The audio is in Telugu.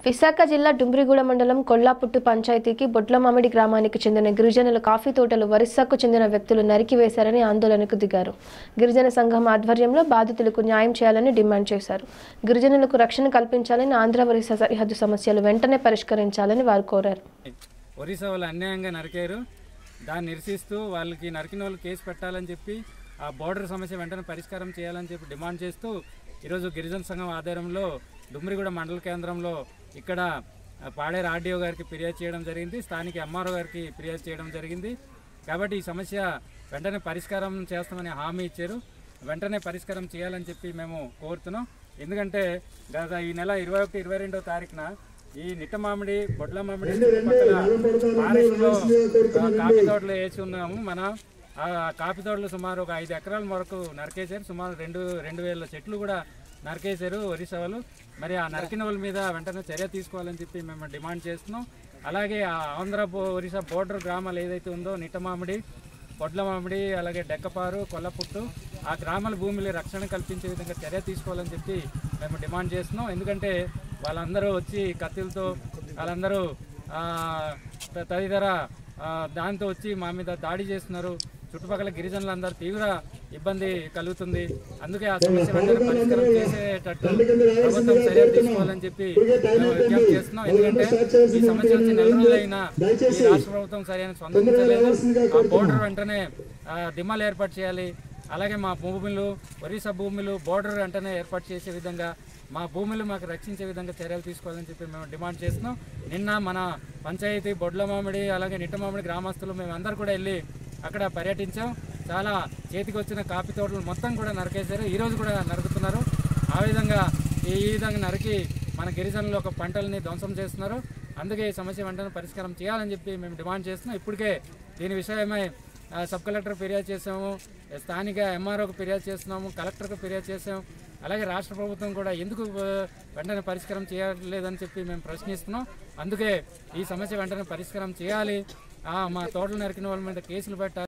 విశాఖ జిల్లా డుమ్రిగూడ మండలం కొల్లాపుట్టు పంచాయతీకి బొడ్లమామిడి గ్రామానికి చెందిన గిరిజనుల కాఫీ తోటలు వరిస్సాకు చెందిన వ్యక్తులు నరికివేశారని ఆందోళనకు దిగారు గిరిజన సంఘం ఆధ్వర్యంలో బాధితులకు న్యాయం చేయాలని డిమాండ్ చేశారు గిరిజనులకు రక్షణ కల్పించాలని ఆంధ్ర ఒరిస్సా సరిహద్దు సమస్యలు వెంటనే పరిష్కరించాలని వారు కోరారు ఒరిస్సా వాళ్ళు అన్యాయంగా నరికారు దాన్ని నిరసిస్తూ వాళ్ళకి నరికిన వాళ్ళు కేసు పెట్టాలని చెప్పి ఆ బోర్డర్ సమస్య వెంటనే పరిష్కారం చేయాలని చెప్పి డిమాండ్ చేస్తూ ఈరోజు గిరిజన సంఘం ఆధ్వర్యంలో డుమ్రిగూడ మండల కేంద్రంలో ఇక్కడ ఆ, పాడేరు ఆర్డీఓ గారికి ఫిర్యాదు చేయడం జరిగింది స్థానిక ఎంఆర్ఓ గారికి ఫిర్యాదు చేయడం జరిగింది కాబట్టి ఈ సమస్య వెంటనే పరిష్కారం చేస్తామని హామీ ఇచ్చారు వెంటనే పరిష్కారం చేయాలని చెప్పి మేము కోరుతున్నాం ఎందుకంటే గత ఈ నెల ఇరవై ఒకటి ఇరవై రెండో తారీఖున ఈ నిట్ట మామిడి బొడ్ల మామిడి చుట్టుపక్కల ఫారెస్ట్ లో ఆ, కాఫీ తోటలు వేసి ఉన్నాము మన ఆ కాఫీ తోటలు సుమారు ఒక ఐదు ఎకరాల వరకు నరికేశారు సుమారు రెండు రెండు వేల చెట్లు కూడా నరికేశారు ఒరిస్సా వాళ్ళు మరి ఆ నరికిన వాళ్ళ మీద వెంటనే చర్య తీసుకోవాలని చెప్పి మేము డిమాండ్ చేస్తున్నాం అలాగే ఆ ఆంధ్ర బో- ఒరిస్సా బోర్డర్ గ్రామాలు ఏదైతే ఉందో నిట్టమామిడి పొడ్ల మామిడి అలాగే డెక్కపారు కొల్లపుట్టు ఆ గ్రామాల భూమిని రక్షణ కల్పించే విధంగా చర్య తీసుకోవాలని చెప్పి మేము డిమాండ్ చేస్తున్నాం ఎందుకంటే వాళ్ళందరూ వచ్చి కత్తులతో వాళ్ళందరూ ఆ, త- తదితర ఆ, దాంతో వచ్చి మా మీద దాడి చేస్తున్నారు చుట్టుపక్కల గిరిజనులందరూ తీవ్ర ఇబ్బంది కలుగుతుంది అందుకే ఆ సమస్య వెంటనే పరిష్కారం చేసేటట్టు ప్రభుత్వం చర్యలు తీసుకోవాలని చెప్పి మేము విజ్ఞప్తి చేస్తున్నాం ఎందుకంటే ఈ సమస్య వచ్చి నెల రోజులైనా ఈ రాష్ట్ర ప్రభుత్వం సరైన స్పందించలేదు ఆ బోర్డర్ వెంటనే ఆ, దిమ్మలు ఏర్పాటు చేయాలి అలాగే మా భూములు ఒరిస్సా భూములు బోర్డర్ వెంటనే ఏర్పాటు చేసే విధంగా మా భూములు మాకు రక్షించే విధంగా చర్యలు తీసుకోవాలని చెప్పి మేము డిమాండ్ చేస్తున్నాం నిన్న మన పంచాయతీ బొడ్ల మామిడి అలాగే నిట్ట మామిడి గ్రామస్తులు మేము అందరు కూడా వెళ్ళి అక్కడ పర్యటించాం చాలా చేతికి వచ్చిన కాఫీ తోటలు మొత్తం కూడా నరికేశారు ఈ రోజు కూడా నరుకుతున్నారు ఆ విధంగా ఈ ఈ విధంగా నరికి మన గిరిజనులు ఒక పంటల్ని ధ్వంసం చేస్తున్నారు అందుకే ఈ సమస్య వెంటనే పరిష్కారం చేయాలని చెప్పి మేము డిమాండ్ చేస్తున్నాం ఇప్పటికే దీని విషయమై ఆ, సబ్ కలెక్టర్ ఫిర్యాదు చేసాము స్థానిక ఎంఆర్ఓకి ఫిర్యాదు చేస్తున్నాము కలెక్టర్కి ఫిర్యాదు చేసాము అలాగే రాష్ట్ర ప్రభుత్వం కూడా ఎందుకు ఆ, వెంటనే పరిష్కారం చేయలేదని చెప్పి మేము ప్రశ్నిస్తున్నాం అందుకే ఈ సమస్య వెంటనే పరిష్కారం చేయాలి ఆ, మా తోటలు నరికిన వాళ్ళ మీద కేసులు పెట్టాలి